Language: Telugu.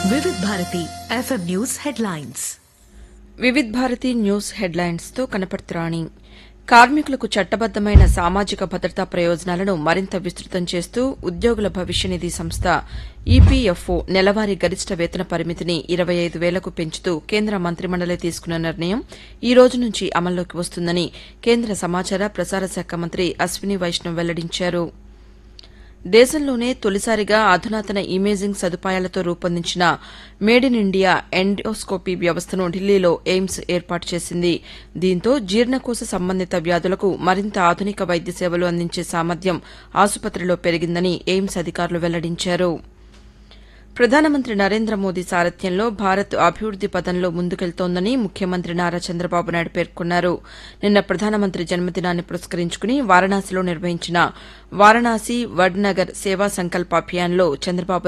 వివిధ Bharati FM news headlines Vividh Bharati news హెడ్లైన్స్తో కనపడుతురాణి కార్మికులకు చట్టబద్దమైన సామాజిక భద్రతా ప్రయోజనాలను మరింత విస్తృతం చేస్తూ ఉద్యోగుల భవిష్య నిధి సంస్థ ఈపీఎఫ్ఓ నెలవారీ గరిష్ట వేతన పరిమితిని ఇరవై ఐదు వేలకు పెంచుతూ కేంద్ర మంత్రిమండలి తీసుకున్న నిర్ణయం ఈ రోజు నుంచి అమల్లోకి వస్తుందని కేంద్ర సమాచార ప్రసార శాఖ మంత్రి అశ్విని వైష్ణవ్ వెల్లడించారు దేశంలోనే తొలిసారిగా అధునాతన ఇమేజింగ్ సదుపాయాలతో రూపొందించిన మేడ్ ఇన్ ఇండియా ఎండోస్కోపీ వ్యవస్థను ఢిల్లీలో ఎయిమ్స్ ఏర్పాటు చేసింది దీంతో జీర్ణకోశ సంబంధిత వ్యాధులకు మరింత ఆధునిక వైద్య సేవలు అందించే సామర్థ్యం ఆసుపత్రిలో పెరిగిందని ఎయిమ్స్ అధికారులు వెల్లడించారు ప్రధానమంత్రి నరేంద్ర మోదీ సారథ్యంలో భారత్ అభివృద్ది పథంలో ముందుకెళ్తోందని ముఖ్యమంత్రి నారా చంద్రబాబు నాయుడు పేర్కొన్నారు నిన్న ప్రధానమంత్రి జన్మదినాన్ని పురస్కరించుకుని వారణాసిలో నిర్వహించిన వారణాసి వడ్నగర్ సేవా సంకల్ప అభియాన్లో చంద్రబాబు